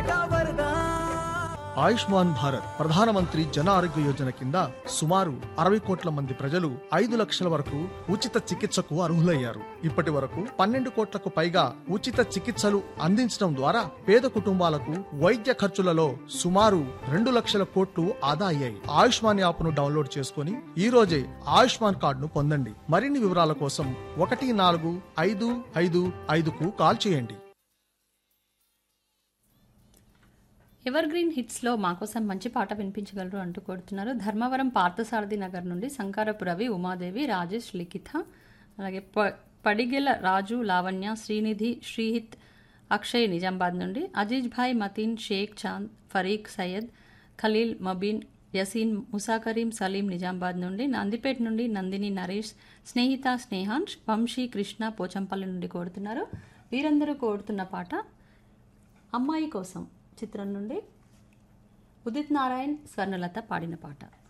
का वरदान ఆయుష్మాన్ భారత్ ప్రధానమంత్రి జన ఆరోగ్య యోజన కింద సుమారు అరవై కోట్ల మంది ప్రజలు ఐదు లక్షల వరకు ఉచిత చికిత్సకు అర్హులయ్యారు ఇప్పటి వరకు పన్నెండు కోట్లకు పైగా ఉచిత చికిత్సలు అందించడం ద్వారా పేద కుటుంబాలకు వైద్య ఖర్చులలో సుమారు రెండు లక్షల కోట్లు ఆదా అయ్యాయి ఆయుష్మాన్ యాప్ ను డౌన్లోడ్ చేసుకుని ఈ రోజే ఆయుష్మాన్ కార్డును పొందండి మరిన్ని వివరాల కోసం ఒకటి నాలుగు ఐదు ఐదు ఐదుకు కాల్ చేయండి ఎవర్ గ్రీన్ హిట్స్లో మాకోసం మంచి పాట వినిపించగలరు అంటూ కోరుతున్నారు ధర్మవరం పార్థసారథి నగర్ నుండి శంకారపు రవి ఉమాదేవి రాజేష్ లిఖిత అలాగే ప పడిగెల రాజు లావణ్య శ్రీనిధి శ్రీహిత్ అక్షయ్ నిజామాబాద్ నుండి అజీజ్ భాయ్ మతీన్ షేక్ చాంద్ ఫరీక్ సయ్యద్ ఖలీల్ మబీన్ యసీన్ ముసా కరీం సలీం నిజామాబాద్ నుండి నందిపేట నుండి నందిని నరేష్ స్నేహిత స్నేహాన్ వంశీ కృష్ణ పోచంపల్లి నుండి కోరుతున్నారు వీరందరూ కోరుతున్న పాట అమ్మాయి కోసం చిత్రం నుండి ఉదిత్ నారాయణ్ స్వర్ణలత పాడిన పాట